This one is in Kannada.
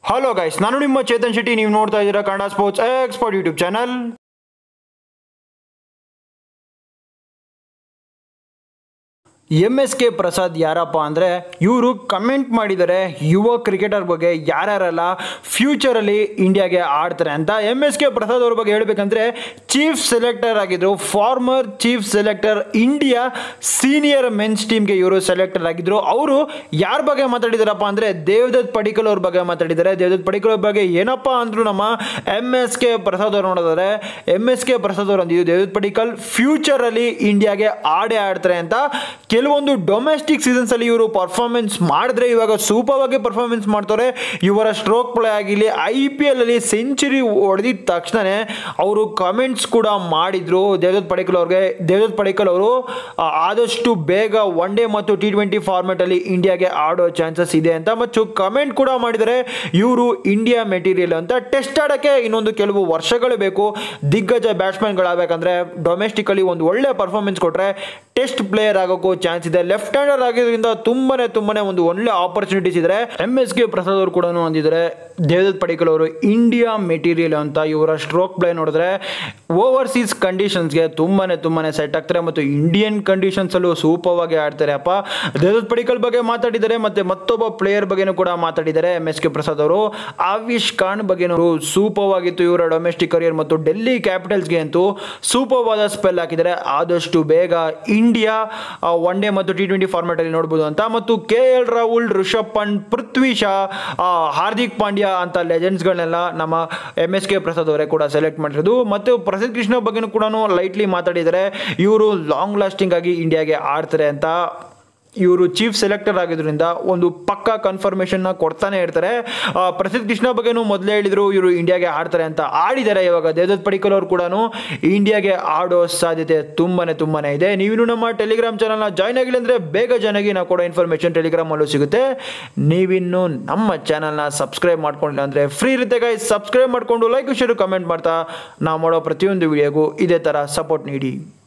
ಹಲೋ ಗೈಸ್ ನಾನು ನಿಮ್ಮ ಚೇತನ್ ಶೆಟ್ಟಿ ನೀವು ನೋಡ್ತಾ ಇದ್ದೀರಾ Kannada sports expert YouTube channel M S K Prasad ಯಾರಪ್ಪ ಅಂದರೆ ಇವರು ಕಮೆಂಟ್ ಮಾಡಿದ್ದಾರೆ ಯುವ ಕ್ರಿಕೆಟರ್ ಬಗ್ಗೆ ಯಾರ್ಯಾರೆಲ್ಲ ಫ್ಯೂಚರಲ್ಲಿ ಇಂಡಿಯಾಗೆ ಆಡ್ತಾರೆ ಅಂತ ಎಮ್ ಎಸ್ ಕೆ ಪ್ರಸಾದ್ ಅವ್ರ ಬಗ್ಗೆ ಹೇಳಬೇಕಂದ್ರೆ ಚೀಫ್ ಸೆಲೆಕ್ಟರ್ ಆಗಿದ್ರು former chief selector India senior mens ಟೀಮ್ಗೆ ಇವರು ಸೆಲೆಕ್ಟರ್ ಆಗಿದ್ರು ಅವರು ಯಾರ ಬಗ್ಗೆ ಮಾತಾಡಿದಾರಪ್ಪ ಅಂದರೆ ದೇವದತ್ ಪಡಿಕಲ್ ಅವ್ರ ಬಗ್ಗೆ ಮಾತಾಡಿದ್ದಾರೆ ದೇವದತ್ ಪಡಿಕಲ್ ಅವ್ರ ಬಗ್ಗೆ ಏನಪ್ಪ ಅಂದ್ರು ನಮ್ಮ ಎಮ್ ಎಸ್ ಕೆ ಪ್ರಸಾದ್ ಅವ್ರು ನೋಡಿದ್ರೆ ಎಮ್ ಎಸ್ ಕೆ ಪ್ರಸಾದ್ ಅವರು ಅಂದಿದ್ದು ದೇವದತ್ ಪಡಿಕಲ್ ಫ್ಯೂಚರಲ್ಲಿ ಇಂಡಿಯಾಗೆ ಆಡೇ ಆಡ್ತಾರೆ ಅಂತ ಕೆಲವೊಂದು ಡೊಮೆಸ್ಟಿಕ್ ಸೀಸನ್ಸ್ ಅಲ್ಲಿ ಇವರು ಪರ್ಫಾರ್ಮೆನ್ಸ್ ಮಾಡಿದ್ರೆ ಇವಾಗ ಸೂಪರ್ ಆಗಿ ಪರ್ಫಾರ್ಮೆನ್ಸ್ ಮಾಡ್ತಾರೆ ಇವರ ಸ್ಟ್ರೋಕ್ ಪ್ಲೇ ಆಗಿರಲಿ ಐ ಪಿ ಎಲ್ ಅಲ್ಲಿ ಸೆಂಚುರಿ ಹೊಡೆದಿದ ತಕ್ಷಣನೇ ಅವರು ಕಮೆಂಟ್ಸ್ ಕೂಡ ಮಾಡಿದ್ರು ದೇವದತ್ ಪಡಿಕಲ್ ಅವ್ರಿಗೆ ದೇವದತ್ ಪಡಿಕಲ್ ಅವರು ಆ, ಆದಷ್ಟು ಬೇಗ ಒನ್ ಡೇ ಮತ್ತು ಟಿ ಟ್ವೆಂಟಿ ಫಾರ್ಮೆಟ್ ಅಲ್ಲಿ ಇಂಡಿಯಾಗೆ ಆಡೋ ಚಾನ್ಸಸ್ ಇದೆ ಅಂತ ಮತ್ತು ಕಮೆಂಟ್ ಕೂಡ ಮಾಡಿದರೆ ಇವರು ಇಂಡಿಯಾ ಮೆಟೀರಿಯಲ್ ಅಂತ ಟೆಸ್ಟ್ ಆಡೋಕ್ಕೆ ಇನ್ನೊಂದು ಕೆಲವು ವರ್ಷಗಳು ಬೇಕು ದಿಗ್ಗಜ ಬ್ಯಾಟ್ಸ್ಮನ್ಗಳಾಗಬೇಕಂದ್ರೆ ಡೊಮೆಸ್ಟಿಕಲಿ ಒಂದು ಒಳ್ಳೆ ಪರ್ಫಾರ್ಮೆನ್ಸ್ ಕೊಟ್ಟರೆ ಟೆಸ್ಟ್ ಪ್ಲೇಯರ್ ಆಗೋಕ್ಕೂ ಚಾನ್ಸ್ ಇದೆ ಲೆಫ್ಟ್ ಹ್ಯಾಂಡರ್ ಆಗಿರೋದ್ರಿಂದ ತುಂಬಾನೇ ತುಂಬಾನೇ ಒಂದು ಒಳ್ಳೆ ಆಪರ್ಚುನಿಟೀಸ್ ಇದೆ ಎಮ್ ಎಸ್ ಕೆ ಪ್ರಸಾದ್ ಅವರು ಕೂಡ ಅಂದಿದ್ದಾರೆ ದೇವದತ್ ಪಡಿಕಲ್ ಅವರು ಇಂಡಿಯಾ ಮೆಟೀರಿಯಲ್ ಅಂತ ಇವರ ಸ್ಟ್ರೋಕ್ ಪ್ಲೇ ನೋಡಿದ್ರೆ ಓವರ್ಸೀಸ್ ಕಂಡೀಷನ್ಸ್ಗೆ ತುಂಬಾನೇ ತುಂಬಾನೇ ಸೆಟ್ ಆಗ್ತಾರೆ ಮತ್ತು ಇಂಡಿಯನ್ ಕಂಡೀಷನ್ಸಲ್ಲೂ ಸೂಪರ್ವಾಗಿ ಆಡ್ತಾರೆ ಅಪ್ಪ ದೇವದತ್ ಪಡಿಕಲ್ ಬಗ್ಗೆ ಮಾತಾಡಿದ್ದಾರೆ ಮತ್ತೆ ಮತ್ತೊಬ್ಬ ಪ್ಲೇಯರ್ ಬಗ್ಗೆನೂ ಕೂಡ ಮಾತಾಡಿದ್ದಾರೆ ಎಮ್ ಎಸ್ ಕೆ ಪ್ರಸಾದ್ ಅವರು ಆವಿಶ್ ಖಾನ್ ಬಗ್ಗೆನೂ ಸೂಪರ್ ಆಗಿತ್ತು ಇವರ ಡೊಮೆಸ್ಟಿಕ್ ಕರಿಯರ್ ಮತ್ತು ಡೆಲ್ಲಿ ಕ್ಯಾಪಿಟಲ್ಸ್ಗೆ ಅಂತೂ ಸೂಪರ್ವಾದ ಸ್ಪೆಲ್ ಹಾಕಿದ್ದಾರೆ ಆದಷ್ಟು ಬೇಗ ಇಂಡಿಯಾ ಒನ್ ಡೇ ಮತ್ತು ಟಿ ಟ್ವೆಂಟಿ ಫಾರ್ಮ್ಯಾಟ್ ಅಲ್ಲಿ ನೋಡ್ಬೋದು ಅಂತ ಮತ್ತು ಕೆ ಎಲ್ ರಾಹುಲ್ ರಿಷಬ್ ಪಂತ್ ಪೃಥ್ವಿ ಶಾ ಆ, ಹಾರ್ದಿಕ್ ಪಾಂಡ್ಯ ಅಂತ ಲೆಜೆಂಡ್ಸ್ಗಳನ್ನೆಲ್ಲ ನಮ್ಮ ಎಮ್ ಎಸ್ ಕೆ ಪ್ರಸಾದ್ ಅವರೇ ಕೂಡ ಸೆಲೆಕ್ಟ್ ಮಾಡಿರೋದು ಮತ್ತು ಪ್ರಸಿದ್ಧ ಕೃಷ್ಣ ಬಗ್ಗೆನೂ ಕೂಡ ಲೈಟ್ಲಿ ಮಾತಾಡಿದ್ದಾರೆ ಇವರು ಲಾಂಗ್ ಲಾಸ್ಟಿಂಗ್ ಆಗಿ ಇಂಡಿಯಾಗೆ ಆಡ್ತಾರೆ ಅಂತ ಇವರು ಚೀಫ್ ಸೆಲೆಕ್ಟರ್ ಆಗಿದ್ರಿಂದ ಒಂದು ಪಕ್ಕ ಕನ್ಫರ್ಮೇಷನ್ನ ಕೊಡ್ತಾನೆ ಇರ್ತಾರೆ ಆ, ಪ್ರಸಿದ್ಧ ಕೃಷ್ಣ ಬಗ್ಗೆನೂ ಮೊದಲೇ ಹೇಳಿದ್ರು ಇವರು ಇಂಡಿಯಾಗೆ ಆಡ್ತಾರೆ ಅಂತ ಆಡಿದ್ದಾರೆ ಇವಾಗ ದೇವದತ್ ಪಡಿಕಲ್ ಅವರು ಕೂಡ ಇಂಡಿಯಾಗೆ ಆಡೋ ಸಾಧ್ಯತೆ ತುಂಬಾನೇ ತುಂಬಾನೇ ಇದೆ ನೀವಿನ್ನು ನಮ್ಮ ಟೆಲಿಗ್ರಾಮ್ ಚಾನಲ್ನ ಜಾಯ್ನ್ ಆಗಿಲ್ಲ ಅಂದರೆ ಬೇಗ ಜಾಯ್ನ್ ನಾವು ಕೊಡೋ ಇನ್ಫಾರ್ಮೇಷನ್ ಟೆಲಿಗ್ರಾಮಲ್ಲೂ ಸಿಗುತ್ತೆ ನೀವಿನ್ನು ನಮ್ಮ ಚಾನಲ್ನ ಸಬ್ಸ್ಕ್ರೈಬ್ ಮಾಡ್ಕೊಂಡಿಲ್ಲ ಅಂದರೆ ಫ್ರೀ ಇರುತ್ತೆ ಗೈ ಸಬ್ಸ್ಕ್ರೈಬ್ ಮಾಡಿಕೊಂಡು ಲೈಕ್ ಶೇರು ಕಮೆಂಟ್ ಮಾಡ್ತಾ ನಾವು ಮಾಡೋ ಪ್ರತಿಯೊಂದು ವಿಡಿಯೋಗೂ ಇದೇ ಥರ ಸಪೋರ್ಟ್ ನೀಡಿ